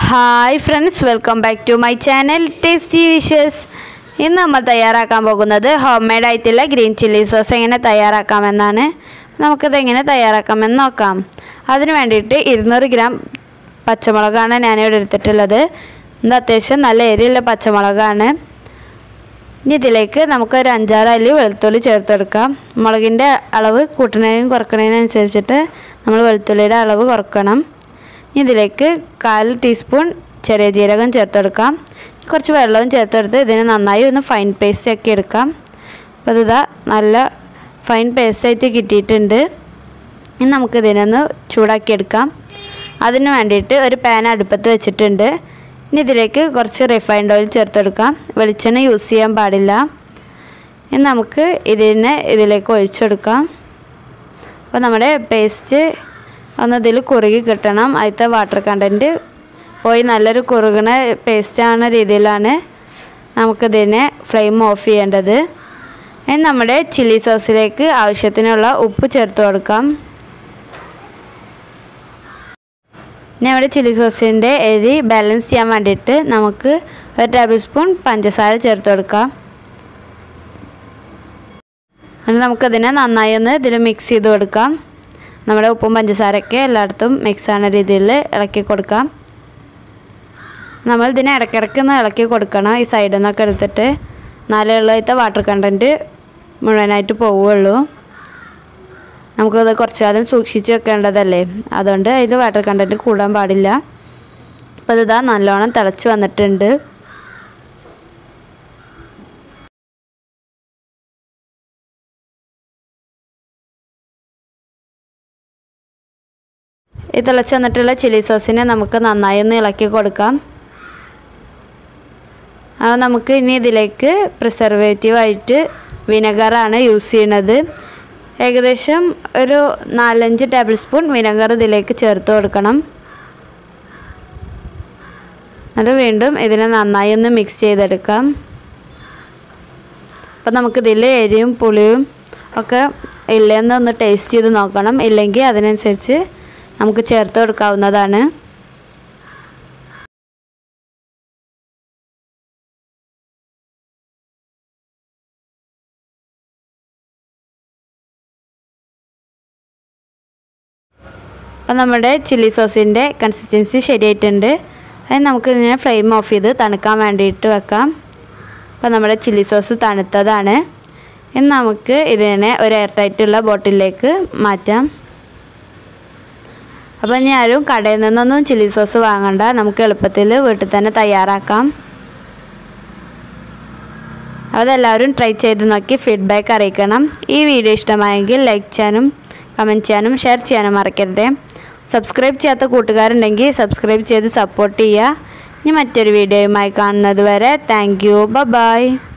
hi friends welcome back to my channel tasty wishes ഇന്ന് നമ്മൾ തയ്യാറാക്കാൻ പോകുന്നത് ഹോം മെയ്ഡ് ആയിട്ടുള്ള ഗ്രീൻ ചില്ലി സോസ് എങ്ങനെ തയ്യാറാക്കാമെന്നാണ് നമുക്കിത് എങ്ങനെ തയ്യാറാക്കാമെന്ന് നോക്കാം അതിന് വേണ്ടിയിട്ട് ഇരുന്നൂറ് ഗ്രാം പച്ചമുളകാണ് ഞാനിവിടെ എടുത്തിട്ടുള്ളത് ഇത് അത്യാവശ്യം നല്ല എരിയുള്ള പച്ചമുളകാണ് ഇനി ഇതിലേക്ക് നമുക്കൊരു അഞ്ചാറ് അല്ലി വെളുത്തുള്ളി ചേർത്തെടുക്കാം മുളകിൻ്റെ അളവ് കൂട്ടുന്നതിനും കുറക്കുന്നതിനനുസരിച്ചിട്ട് നമ്മൾ വെളുത്തുള്ളിയുടെ അളവ് കുറക്കണം ഇനി ഇതിലേക്ക് കാൽ ടീസ്പൂൺ ചെറിയ ജീരകം ചേർത്തെടുക്കാം കുറച്ച് വെള്ളവും ചേർത്തെടുത്ത് ഇതിനെ നന്നായി ഒന്ന് ഫൈൻ പേസ്റ്റ് ആക്കി എടുക്കാം അപ്പോൾ ഇതാ നല്ല ഫൈൻ പേസ്റ്റ് ആയിട്ട് കിട്ടിയിട്ടുണ്ട് ഇനി നമുക്കിതിനൊന്ന് ചൂടാക്കിയെടുക്കാം അതിന് വേണ്ടിയിട്ട് ഒരു പാൻ അടുപ്പത്ത് വെച്ചിട്ടുണ്ട് ഇനി ഇതിലേക്ക് കുറച്ച് റിഫൈൻഡ് ഓയിൽ ചേർത്തെടുക്കാം വെളിച്ചെണ്ണ യൂസ് ചെയ്യാൻ പാടില്ല ഇനി നമുക്ക് ഇതിനെ ഇതിലേക്ക് ഒഴിച്ചെടുക്കാം അപ്പോൾ നമ്മുടെ പേസ്റ്റ് ഒന്ന് ഇതിൽ കുറുകി കിട്ടണം അതിലത്തെ വാട്ടർ കണ്ടൻറ്റ് പോയി നല്ലൊരു കുറുകണ പേസ്റ്റ് ആവുന്ന രീതിയിലാണ് നമുക്കിതിനെ ഫ്ലെയിം ഓഫ് ചെയ്യേണ്ടത് ഇനി നമ്മുടെ ചില്ലി സോസിലേക്ക് ആവശ്യത്തിനുള്ള ഉപ്പ് ചേർത്ത് കൊടുക്കാം ഇനി നമ്മുടെ ചില്ലി സോസിൻ്റെ എരി ബാലൻസ് ചെയ്യാൻ വേണ്ടിയിട്ട് നമുക്ക് ഒരു ടേബിൾ സ്പൂൺ പഞ്ചസാര ചേർത്ത് കൊടുക്കാം എന്നിട്ട് നമുക്കതിനെ നന്നായി ഒന്ന് ഇതിൽ മിക്സ് ചെയ്ത് കൊടുക്കാം നമ്മുടെ ഉപ്പും പഞ്ചസാരയൊക്കെ എല്ലായിടത്തും മിക്സ് ആവുന്ന രീതിയിൽ ഇളക്കി കൊടുക്കാം നമ്മൾ ഇതിനെ ഇടയ്ക്കിടയ്ക്ക് ഒന്ന് ഇളക്കി കൊടുക്കണം ഈ സൈഡിൽ നിന്നൊക്കെ എടുത്തിട്ട് നാലേ ഉള്ളത്തെ വാട്ടർ കണ്ടൻറ്റ് മുഴുവനായിട്ട് പോവുകയുള്ളൂ നമുക്കത് കുറച്ച് കാലം സൂക്ഷിച്ച് വെക്കേണ്ടതല്ലേ അതുകൊണ്ട് അതിൽ വാട്ടർ കണ്ടൻറ്റ് കൂടാൻ പാടില്ല അപ്പോൾ ഇതാ നല്ലോണം തിളച്ച് വന്നിട്ടുണ്ട് ഈ തിളച്ച് വന്നിട്ടുള്ള ചില്ലി സോസിനെ നമുക്ക് നന്നായി ഒന്ന് ഇളക്കി കൊടുക്കാം അത് നമുക്ക് ഇനി ഇതിലേക്ക് പ്രിസർവേറ്റീവായിട്ട് വിനെഗറാണ് യൂസ് ചെയ്യുന്നത് ഏകദേശം ഒരു നാലഞ്ച് ടേബിൾ സ്പൂൺ വിനെഗർ ഇതിലേക്ക് ചേർത്ത് കൊടുക്കണം എന്നിട്ട് വീണ്ടും ഇതിനെ നന്നായി ഒന്ന് മിക്സ് ചെയ്തെടുക്കാം അപ്പോൾ നമുക്കിതിൽ എരിയും പുളിയും ഒക്കെ ഇല്ലെന്ന് ഒന്ന് ടേസ്റ്റ് ചെയ്ത് നോക്കണം ഇല്ലെങ്കിൽ അതിനനുസരിച്ച് നമുക്ക് ചേർത്ത് കൊടുക്കാവുന്നതാണ് അപ്പം നമ്മുടെ ചില്ലി സോസിൻ്റെ കൺസിസ്റ്റൻസി ശരിയായിട്ടുണ്ട് അത് നമുക്ക് ഇതിനെ ഫ്ലെയിം ഓഫ് ചെയ്ത് തണുക്കാൻ വേണ്ടിയിട്ട് വെക്കാം അപ്പോൾ നമ്മുടെ ചില്ലി സോസ് തണുത്തതാണ് ഇനി നമുക്ക് ഇതിനെ ഒരു എയർ ടൈറ്റുള്ള ബോട്ടിലേക്ക് മാറ്റാം അപ്പോൾ ഇനി ആരും കടയിൽ നിന്നൊന്നും ചില്ലി സോസ് വാങ്ങണ്ട നമുക്ക് എളുപ്പത്തിൽ വീട്ടിൽ തന്നെ തയ്യാറാക്കാം അതെല്ലാവരും ട്രൈ ചെയ്ത് നോക്കി ഫീഡ്ബാക്ക് അറിയിക്കണം ഈ വീഡിയോ ഇഷ്ടമായെങ്കിൽ ലൈക്ക് ചെയ്യാനും കമൻറ്റ് ചെയ്യാനും ഷെയർ ചെയ്യാനും മറക്കരുത് സബ്സ്ക്രൈബ് ചെയ്യാത്ത കൂട്ടുകാരുണ്ടെങ്കിൽ സബ്സ്ക്രൈബ് ചെയ്ത് സപ്പോർട്ട് ചെയ്യുക ഇനി മറ്റൊരു വീഡിയോയുമായി കാണുന്നത് വരെ താങ്ക് യു ബൈ